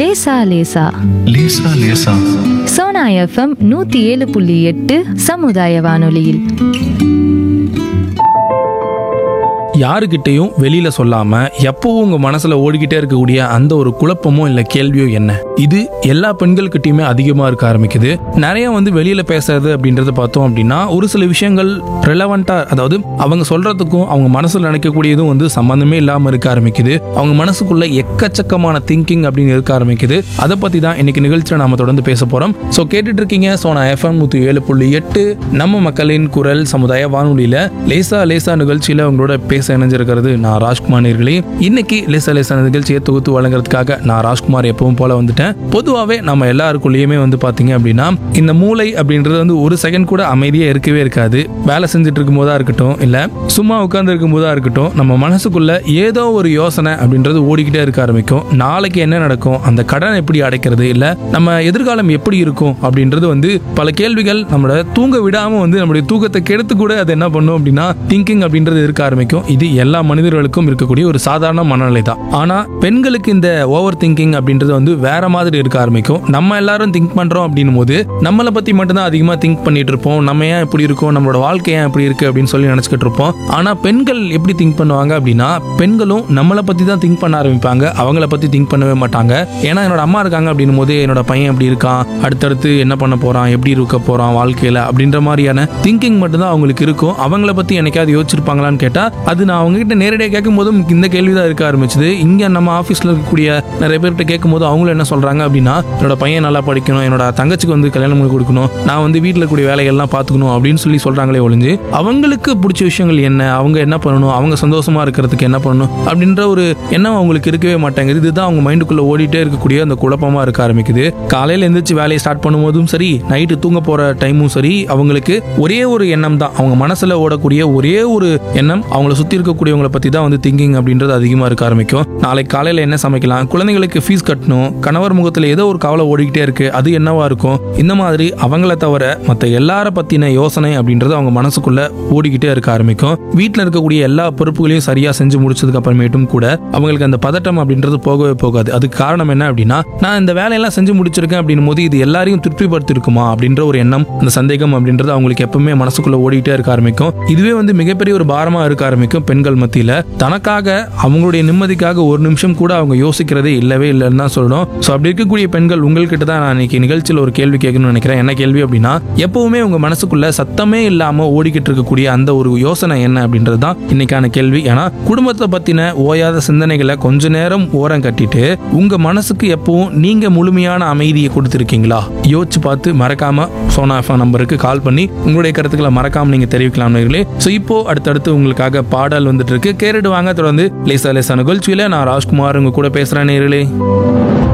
லேசா லேசா லேசா லேசா சோனா எஃப்எம் நூத்தி ஏழு புள்ளி எட்டு சமுதாய வானொலியில் யாருக்கிட்டையும் வெளியில சொல்லாம எப்பவும் உங்க மனசுல ஓடிக்கிட்டே இருக்கக்கூடிய அந்த ஒரு குழப்பமோ இல்ல கேள்வியோ என்ன இது எல்லா பெண்கள்கிட்டயுமே அதிகமா இருக்க ஆரம்பிக்குது நிறைய வந்து வெளியில பேசுறது அப்படின்றத பார்த்தோம் அப்படின்னா ஒரு சில விஷயங்கள் ரெலவெண்டா அதாவது அவங்க சொல்றதுக்கும் அவங்க மனசுல நினைக்கக்கூடியதும் வந்து சம்பந்தமே இல்லாம இருக்க ஆரம்பிக்குது அவங்க மனசுக்குள்ள எக்கச்சக்கமான திங்கிங் அப்படின்னு இருக்க ஆரம்பிக்குது அதை பத்தி தான் இன்னைக்கு நிகழ்ச்சியில நாம தொடர்ந்து பேச போறோம் ஸோ கேட்டுட்டு இருக்கீங்க சோனா எஃப்எம் நூத்தி ஏழு புள்ளி எட்டு நம்ம மக்களின் குரல் சமுதாய வானொலியில லேசா லேசா நிகழ்ச்சியில உங்களோட பேச இணைஞ்சிருக்கிறது நான் ராஜ்குமார் நேர்களே இன்னைக்கு லேசா லேசா நிகழ்ச்சியை தொகுத்து வழங்குறதுக்காக நான் ராஜ்குமார் எப்பவும் போல வந்துட்டேன் பொதுவாகவே நம்ம எல்லாருக்குள்ளேயுமே வந்து பாத்தீங்க அப்படின்னா இந்த மூளை அப்படின்றது வந்து ஒரு செகண்ட் கூட அமைதியா இருக்கவே இருக்காது வேலை செஞ்சுட்டு இருக்கும் போதா இருக்கட்டும் இல்ல சும்மா உட்கார்ந்து இருக்கும் போதா இருக்கட்டும் நம்ம மனசுக்குள்ள ஏதோ ஒரு யோசனை அப்படின்றது ஓடிக்கிட்டே இருக்க ஆரம்பிக்கும் நாளைக்கு என்ன நடக்கும் அந்த கடனை எப்படி அடைக்கிறது இல்ல நம்ம எதிர்காலம் எப்படி இருக்கும் அப்படின்றது வந்து பல கேள்விகள் நம்மளோட தூங்க விடாம வந்து நம்மளுடைய தூக்கத்தை கெடுத்து கூட அது என்ன பண்ணும் அப்படின்னா திங்கிங் அப்படின்றது இருக்க ஆரம்பிக்கும் இது எல்லா மனிதர்களுக்கும் இருக்கக்கூடிய ஒரு சாதாரண மனநிலை தான் ஆனா பெண்களுக்கு இந்த ஓவர் திங்கிங் அப்படின்றது வந்து வேற மாதிரி இருக்க ஆரம்பிக்கும் நம்ம எல்லாரும் திங்க் பண்றோம் அப்படின்னும் போது நம்மளை பத்தி மட்டும்தான் அதிகமா திங்க் பண்ணிட்டு இருப்போம் நம்ம ஏன் இப்படி இருக்கோம் நம்மளோட வாழ்க்கை ஏன் இப்படி இருக்கு அப்படின்னு சொல்லி நினைச்சுக்கிட்டு இருப்போம் ஆனா பெண்கள் எப்படி திங்க் பண்ணுவாங்க அப்படின்னா பெண்களும் நம்மளை பத்தி தான் திங்க் பண்ண ஆரம்பிப்பாங்க அவங்கள பத்தி திங்க் பண்ணவே மாட்டாங்க ஏன்னா என்னோட அம்மா இருக்காங்க அப்படின்னும் போது என்னோட பையன் எப்படி இருக்கான் அடுத்தடுத்து என்ன பண்ண போறான் எப்படி இருக்க போறான் வாழ்க்கையில அப்படின்ற மாதிரியான திங்கிங் மட்டும்தான் அவங்களுக்கு இருக்கும் அவங்கள பத்தி என்னைக்காவது யோசிச்சிருப்பாங்களான்னு கேட்டா அது நான் அவங்க கிட்ட நேரடியாக கேட்கும் போதும் இந்த கேள்வி தான் இருக்க ஆரம்பிச்சது இங்க நம்ம ஆஃபீஸ்ல இருக்கக்கூடிய நிறைய பேர்கிட்ட கேட்கும் போது அவங்களும் என்ன சொல்றாங்க அப்படின்னா என்னோட பையன் நல்லா படிக்கணும் என்னோட தங்கச்சிக்கு வந்து கல்யாணம் பண்ணி கொடுக்கணும் நான் வந்து வீட்டில் இருக்கக்கூடிய வேலைகள்லாம் பார்த்துக்கணும் அப்படின்னு சொல்லி சொல்றாங்களே ஒழிஞ்சு அவங்களுக்கு பிடிச்ச விஷயங்கள் என்ன அவங்க என்ன பண்ணணும் அவங்க சந்தோஷமா இருக்கிறதுக்கு என்ன பண்ணணும் அப்படின்ற ஒரு எண்ணம் அவங்களுக்கு இருக்கவே மாட்டேங்குது இதுதான் அவங்க மைண்டுக்குள்ள ஓடிட்டே இருக்கக்கூடிய அந்த குழப்பமா இருக்க ஆரம்பிக்குது காலையில எந்திரிச்சு வேலையை ஸ்டார்ட் பண்ணும்போதும் சரி நைட்டு தூங்க போற டைமும் சரி அவங்களுக்கு ஒரே ஒரு எண்ணம் தான் அவங்க மனசுல ஓடக்கூடிய ஒரே ஒரு எண்ணம் அவங்கள சுத்தி இருக்கக்கூடியவங்களை பத்தி தான் வந்து திங்கிங் அப்படின்றது அதிகமா இருக்க ஆரம்பிக்கும் நாளைக்கு காலையில என்ன சமைக்கலாம் குழந்தைங்களுக்கு ஃபீஸ் கட்டணும் கணவர் முகத்துல ஏதோ ஒரு கவலை ஓடிக்கிட்டே இருக்கு அது என்னவா இருக்கும் இந்த மாதிரி அவங்கள தவிர மத்த எல்லார பத்தின யோசனை அப்படின்றது அவங்க மனசுக்குள்ள ஓடிக்கிட்டே இருக்க ஆரம்பிக்கும் வீட்டில் இருக்கக்கூடிய எல்லா பொறுப்புகளையும் சரியா செஞ்சு முடிச்சதுக்கு அப்புறமேட்டும் கூட அவங்களுக்கு அந்த பதட்டம் அப்படின்றது போகவே போகாது அதுக்கு காரணம் என்ன அப்படின்னா நான் இந்த வேலையெல்லாம் செஞ்சு முடிச்சிருக்கேன் அப்படின்னும் போது இது எல்லாரையும் திருப்திப்படுத்திருக்குமா அப்படின்ற ஒரு எண்ணம் அந்த சந்தேகம் அப்படின்றது அவங்களுக்கு எப்பவுமே மனசுக்குள்ள ஓடிட்டே இருக்க ஆரம்பிக்கும் இதுவே வந்து மிகப்பெரிய ஒரு பாரமா இருக்க ஆரம்பிக்கும் பெண்கள் மத்தியில தனக்காக அவங்களுடைய நிம்மதிக்காக ஒரு நிமிஷம் கூட அவங்க யோசிக்கிறதே இல்லவே இல்லைன்னு தான் சொல்லணும் ஸோ அப்படி இருக்கக்கூடிய பெண்கள் உங்கள்கிட்ட தான் நான் இன்னைக்கு நிகழ்ச்சியில் ஒரு கேள்வி கேட்கணும்னு நினைக்கிறேன் என்ன கேள்வி அப்படின்னா எப்பவுமே உங்க மனசுக்குள்ள சத்தமே இல்லாம ஓடிக்கிட்டு இருக்கக்கூடிய அந்த ஒரு யோசனை என்ன அப்படின்றது தான் இன்னைக்கான கேள்வி ஏன்னா குடும்பத்தை பத்தின ஓயாத சிந்தனைகளை கொஞ்ச நேரம் ஓரம் கட்டிட்டு உங்க மனசுக்கு எப்பவும் நீங்க முழுமையான அமைதியை கொடுத்துருக்கீங்களா யோசிச்சு பார்த்து மறக்காம சோனா எஃப்எம் நம்பருக்கு கால் பண்ணி உங்களுடைய கருத்துக்களை மறக்காம நீங்க தெரிவிக்கலாம் நேர்களே ஸோ இப்போ அடுத்தடுத்து உங்களுக்காக பாடல் வந்துட்டு இருக்கு கேட்டுட்டு வாங்க தொடர்ந்து லேசா லேசா நிகழ்ச்சியில நான் ராஜ்குமார் உங்க கூட பேசுறேன் நேர்களே